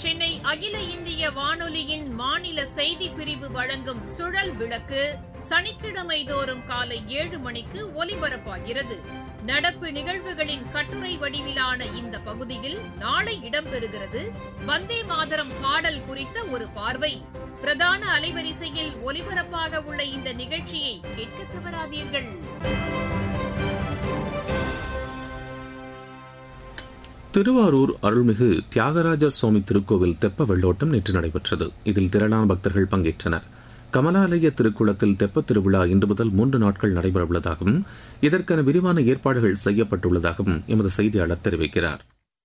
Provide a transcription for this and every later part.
சென்னை அகில இந்திய வானொலியின் மாநில செய்தி பிரிவு வழங்கும் சுழல் விளக்கு சனிக்கிழமை தோறும் காலை ஏழு மணிக்கு ஒலிபரப்பாகிறது நடப்பு நிகழ்வுகளின் கட்டுரை வடிவிலான இந்த பகுதியில் நாளை இடம்பெறுகிறது வந்தே மாதரம் பாடல் குறித்த ஒரு பார்வை பிரதான அலைவரிசையில் ஒலிபரப்பாக உள்ள இந்த நிகழ்ச்சியை கேட்க தவறாதீர்கள் திருவாரூர் அருள்மிகு தியாகராஜர் சுவாமி திருக்கோவில் தெப்ப வெள்ளோட்டம் நேற்று நடைபெற்றது இதில் திரளான பக்தர்கள் பங்கேற்றனர் கமலாலய திருக்குளத்தில் தெப்பத் திருவிழா இன்று முதல் மூன்று நாட்கள் நடைபெறவுள்ளதாகவும் இதற்கென விரிவான ஏற்பாடுகள் செய்யப்பட்டுள்ளதாகவும் எமது செய்தியாளர் தெரிவிக்கிறார்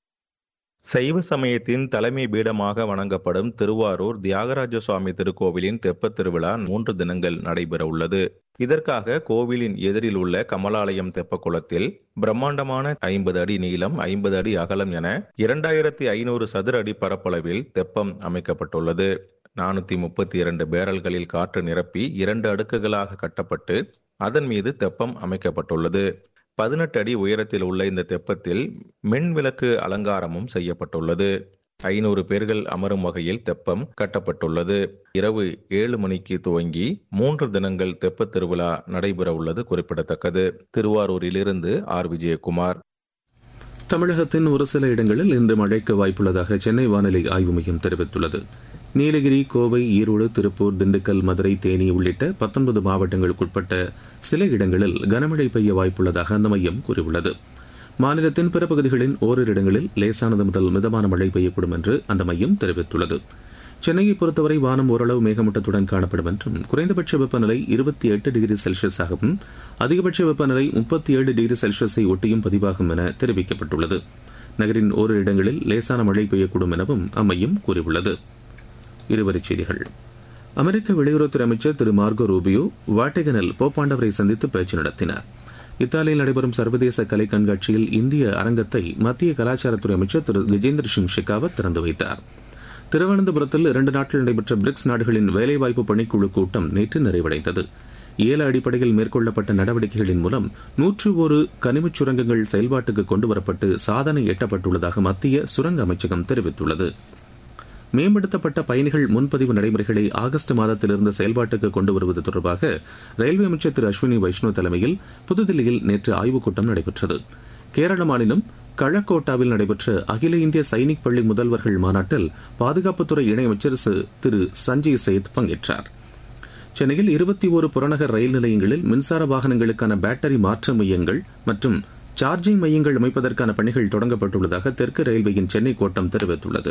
சைவ சமயத்தின் தலைமை பீடமாக வணங்கப்படும் திருவாரூர் தியாகராஜ சுவாமி திருக்கோவிலின் தெப்பத் திருவிழா மூன்று தினங்கள் நடைபெற உள்ளது இதற்காக கோவிலின் எதிரில் உள்ள கமலாலயம் தெப்பக்குளத்தில் பிரம்மாண்டமான ஐம்பது அடி நீளம் ஐம்பது அடி அகலம் என இரண்டாயிரத்தி ஐநூறு சதுர அடி பரப்பளவில் தெப்பம் அமைக்கப்பட்டுள்ளது நானூத்தி முப்பத்தி இரண்டு பேரல்களில் காற்று நிரப்பி இரண்டு அடுக்குகளாக கட்டப்பட்டு அதன் மீது தெப்பம் அமைக்கப்பட்டுள்ளது பதினெட்டு அடி உயரத்தில் உள்ள இந்த தெப்பத்தில் மின் விளக்கு அலங்காரமும் செய்யப்பட்டுள்ளது ஐநூறு பேர்கள் அமரும் வகையில் தெப்பம் கட்டப்பட்டுள்ளது இரவு ஏழு மணிக்கு துவங்கி மூன்று தினங்கள் தெப்பத் திருவிழா நடைபெற உள்ளது குறிப்பிடத்தக்கது திருவாரூரிலிருந்து ஆர் விஜயகுமார் தமிழகத்தின் ஒரு சில இடங்களில் இன்று மழைக்கு வாய்ப்புள்ளதாக சென்னை வானிலை ஆய்வு மையம் தெரிவித்துள்ளது நீலகிரி கோவை ஈரோடு திருப்பூர் திண்டுக்கல் மதுரை தேனி உள்ளிட்ட பத்தொன்பது மாவட்டங்களுக்குட்பட்ட சில இடங்களில் கனமழை பெய்ய வாய்ப்புள்ளதாக அந்த மையம் கூறியுள்ளது மாநிலத்தின் பிற பகுதிகளின் ஓரிரு இடங்களில் லேசானது முதல் மிதமான மழை பெய்யக்கூடும் என்று அந்த மையம் தெரிவித்துள்ளது சென்னையை பொறுத்தவரை வானம் ஓரளவு மேகமூட்டத்துடன் காணப்படும் என்றும் குறைந்தபட்ச வெப்பநிலை இருபத்தி எட்டு டிகிரி செல்சியஸாகவும் அதிகபட்ச வெப்பநிலை முப்பத்தி ஏழு டிகிரி செல்சியஸை ஒட்டியும் பதிவாகும் என தெரிவிக்கப்பட்டுள்ளது நகரின் ஓரிரு இடங்களில் லேசான மழை பெய்யக்கூடும் எனவும் அம்மையம் கூறியுள்ளது இருவரிச் செய்திகள் அமெரிக்க வெளியுறவுத்துறை அமைச்சர் திரு மார்கோ ரூபியோ வாட்டிகனில் போப்பாண்டவரை சந்தித்து பேச்சு நடத்தினார் இத்தாலியில் நடைபெறும் சர்வதேச கலை கண்காட்சியில் இந்திய அரங்கத்தை மத்திய கலாச்சாரத்துறை அமைச்சர் திரு கஜேந்திர சிங் ஷெகாவத் திறந்து வைத்தார் திருவனந்தபுரத்தில் இரண்டு நாட்கள் நடைபெற்ற பிரிக்ஸ் நாடுகளின் வேலைவாய்ப்பு பணிக்குழு கூட்டம் நேற்று நிறைவடைந்தது ஏல அடிப்படையில் மேற்கொள்ளப்பட்ட நடவடிக்கைகளின் மூலம் நூற்று ஒரு கனிமச் சுரங்கங்கள் செயல்பாட்டுக்கு கொண்டுவரப்பட்டு சாதனை எட்டப்பட்டுள்ளதாக மத்திய சுரங்க அமைச்சகம் தெரிவித்துள்ளது மேம்படுத்தப்பட்ட பயணிகள் முன்பதிவு நடைமுறைகளை ஆகஸ்ட் மாதத்திலிருந்து செயல்பாட்டுக்கு கொண்டு வருவது தொடர்பாக ரயில்வே அமைச்சர் திரு அஸ்வினி வைஷ்ணவ் தலைமையில் புதுதில்லியில் நேற்று ஆய்வுக் கூட்டம் நடைபெற்றது கேரள மாநிலம் கழக்கோட்டாவில் நடைபெற்ற அகில இந்திய சைனிக் பள்ளி முதல்வர்கள் மாநாட்டில் பாதுகாப்புத்துறை இணையமைச்சர் திரு சஞ்சய் சேத் பங்கேற்றார் சென்னையில் இருபத்தி ஒரு புறநகர் ரயில் நிலையங்களில் மின்சார வாகனங்களுக்கான பேட்டரி மாற்று மையங்கள் மற்றும் சார்ஜிங் மையங்கள் அமைப்பதற்கான பணிகள் தொடங்கப்பட்டுள்ளதாக தெற்கு ரயில்வேயின் சென்னை கோட்டம் தெரிவித்துள்ளது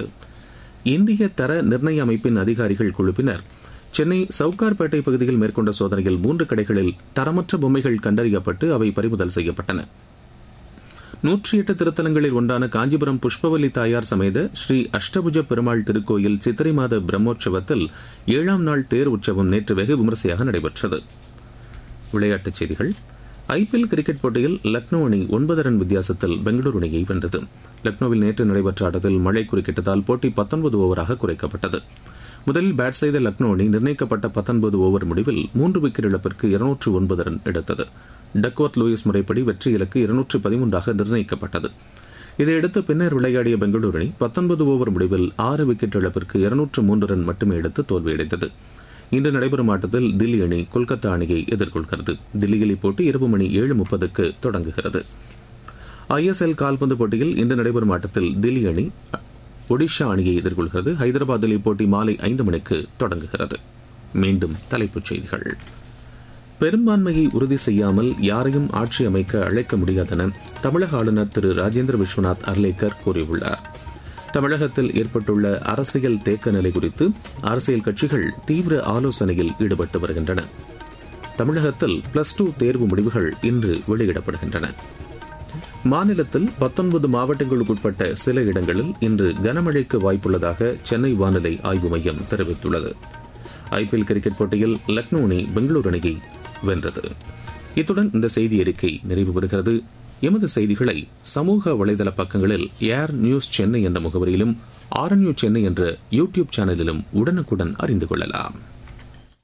இந்திய தர நிர்ணய அமைப்பின் அதிகாரிகள் குழுப்பினர் சென்னை சவுகார்பேட்டை பகுதியில் மேற்கொண்ட சோதனையில் மூன்று கடைகளில் தரமற்ற பொம்மைகள் கண்டறியப்பட்டு அவை பறிமுதல் செய்யப்பட்டன நூற்றி எட்டு திருத்தலங்களில் ஒன்றான காஞ்சிபுரம் புஷ்பவல்லி தாயார் சமேத ஸ்ரீ அஷ்டபுஜ பெருமாள் திருக்கோயில் சித்திரை மாத பிரம்மோற்சவத்தில் ஏழாம் நாள் தேர் உற்சவம் நேற்று வெகு விமரிசையாக நடைபெற்றது விளையாட்டுச் செய்திகள் ஐபிஎல் கிரிக்கெட் போட்டியில் லக்னோ அணி ஒன்பது ரன் வித்தியாசத்தில் பெங்களூரு அணியை வென்றது லக்னோவில் நேற்று நடைபெற்ற ஆட்டத்தில் மழை குறுக்கிட்டதால் போட்டி பத்தொன்பது ஓவராக குறைக்கப்பட்டது முதலில் பேட் செய்த லக்னோ அணி நிர்ணயிக்கப்பட்ட பத்தொன்பது ஓவர் முடிவில் மூன்று விக்கெட் இழப்பிற்கு இருநூற்று ஒன்பது ரன் எடுத்தது டக்வர்த் லூயிஸ் முறைப்படி வெற்றி இலக்கு இருநூற்று பதிமூன்றாக நிர்ணயிக்கப்பட்டது இதையடுத்து பின்னர் விளையாடிய பெங்களூரு அணி பத்தொன்பது ஓவர் முடிவில் ஆறு விக்கெட் இழப்பிற்கு இருநூற்று மூன்று ரன் மட்டுமே எடுத்து தோல்வியடைந்தது இன்று நடைபெறும் ஆட்டத்தில் தில்லி அணி கொல்கத்தா அணியை எதிர்கொள்கிறது தில்லியில் இப்போட்டி இரவு மணி ஏழு முப்பதுக்கு தொடங்குகிறது ஐஎஸ்எல் கால்பந்து போட்டியில் இன்று நடைபெறும் ஆட்டத்தில் தில்லி அணி ஒடிஷா அணியை எதிர்கொள்கிறது ஹைதராபாத்தில் இப்போட்டி மாலை ஐந்து மணிக்கு தொடங்குகிறது மீண்டும் தலைப்புச் செய்திகள் பெரும்பான்மையை உறுதி செய்யாமல் யாரையும் ஆட்சி அமைக்க அழைக்க முடியாதென தமிழக ஆளுநர் திரு ராஜேந்திர விஸ்வநாத் அர்லேக்கர் கூறியுள்ளார் தமிழகத்தில் ஏற்பட்டுள்ள அரசியல் தேக்க நிலை குறித்து அரசியல் கட்சிகள் தீவிர ஆலோசனையில் ஈடுபட்டு வருகின்றன தமிழகத்தில் பிளஸ் டூ தேர்வு முடிவுகள் இன்று வெளியிடப்படுகின்றன மாநிலத்தில் பத்தொன்பது மாவட்டங்களுக்குட்பட்ட சில இடங்களில் இன்று கனமழைக்கு வாய்ப்புள்ளதாக சென்னை வானிலை ஆய்வு மையம் தெரிவித்துள்ளது ஐபிஎல் கிரிக்கெட் போட்டியில் லக்னோ அணி பெங்களூரு அணியை வென்றது இத்துடன் இந்த செய்தி அறிக்கை நிறைவு பெறுகிறது எமது செய்திகளை சமூக வலைதள பக்கங்களில் ஏர் நியூஸ் சென்னை என்ற முகவரியிலும் ஆர் நியூஸ் சென்னை என்ற யூடியூப் சேனலிலும் உடனுக்குடன் அறிந்து கொள்ளலாம்